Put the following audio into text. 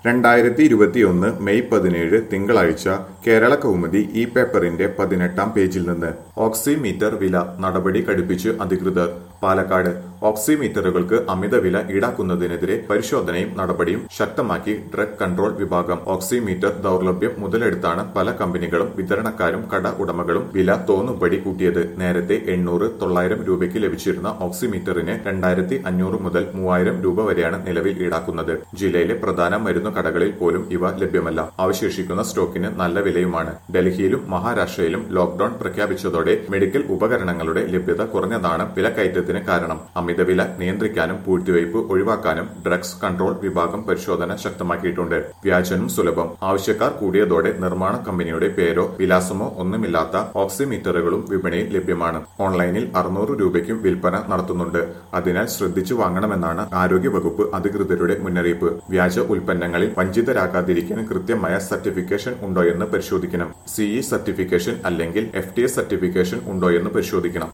രണ്ടായിരത്തി ഇരുപത്തിയൊന്ന് മെയ് പതിനേഴ് തിങ്കളാഴ്ച കേരള കൗമുദി ഈ പേപ്പറിന്റെ പതിനെട്ടാം പേജിൽ നിന്ന് ഓക്സിമീറ്റർ വില നടപടി കടുപ്പിച്ച് അധികൃതർ പാലക്കാട് ഓക്സിമീറ്ററുകൾക്ക് അമിത വില ഈടാക്കുന്നതിനെതിരെ പരിശോധനയും നടപടിയും ശക്തമാക്കി ഡ്രഗ് കൺട്രോൾ വിഭാഗം ഓക്സിമീറ്റർ ദൗർലഭ്യം മുതലെടുത്താണ് പല കമ്പനികളും വിതരണക്കാരും കട ഉടമകളും വില തോന്നുപടി കൂട്ടിയത് നേരത്തെ എണ്ണൂറ് തൊള്ളായിരം രൂപയ്ക്ക് ലഭിച്ചിരുന്ന ഓക്സിമീറ്ററിന് രണ്ടായിരത്തി അഞ്ഞൂറ് മുതൽ മൂവായിരം രൂപ വരെയാണ് നിലവിൽ ഈടാക്കുന്നത് ജില്ലയിലെ പ്രധാന മരുന്നു കടകളിൽ പോലും ഇവ ലഭ്യമല്ല അവശേഷിക്കുന്ന സ്റ്റോക്കിന് നല്ല വിലയുമാണ് ഡൽഹിയിലും മഹാരാഷ്ട്രയിലും ലോക്ഡൌൺ പ്രഖ്യാപിച്ചതോടെ മെഡിക്കൽ ഉപകരണങ്ങളുടെ ലഭ്യത കുറഞ്ഞതാണ് വിലക്കയറ്റത്തിന് കാരണം അമിതവില നിയന്ത്രിക്കാനും പൂഴ്ത്തിവയ്പ് ഒഴിവാക്കാനും ഡ്രഗ്സ് കൺട്രോൾ വിഭാഗം പരിശോധന ശക്തമാക്കിയിട്ടുണ്ട് വ്യാജനും സുലഭം ആവശ്യക്കാർ കൂടിയതോടെ നിർമ്മാണ കമ്പനിയുടെ പേരോ വിലാസമോ ഒന്നുമില്ലാത്ത ഓക്സിമീറ്ററുകളും വിപണിയിൽ ലഭ്യമാണ് ഓൺലൈനിൽ അറുന്നൂറ് രൂപയ്ക്കും വിൽപ്പന നടത്തുന്നുണ്ട് അതിനാൽ ശ്രദ്ധിച്ചു വാങ്ങണമെന്നാണ് ആരോഗ്യവകുപ്പ് അധികൃതരുടെ മുന്നറിയിപ്പ് വ്യാജ ഉൽപ്പന്നങ്ങളിൽ വഞ്ചിതരാകാതിരിക്കാൻ കൃത്യമായ സർട്ടിഫിക്കേഷൻ ഉണ്ടോയെന്ന് പരിശോധിക്കണം സിഇ സർട്ടിഫിക്കേഷൻ അല്ലെങ്കിൽ എഫ് ടി എസ് സർട്ടിഫിക്കേഷൻ ഉണ്ടോയെന്ന് പരിശോധിക്കണം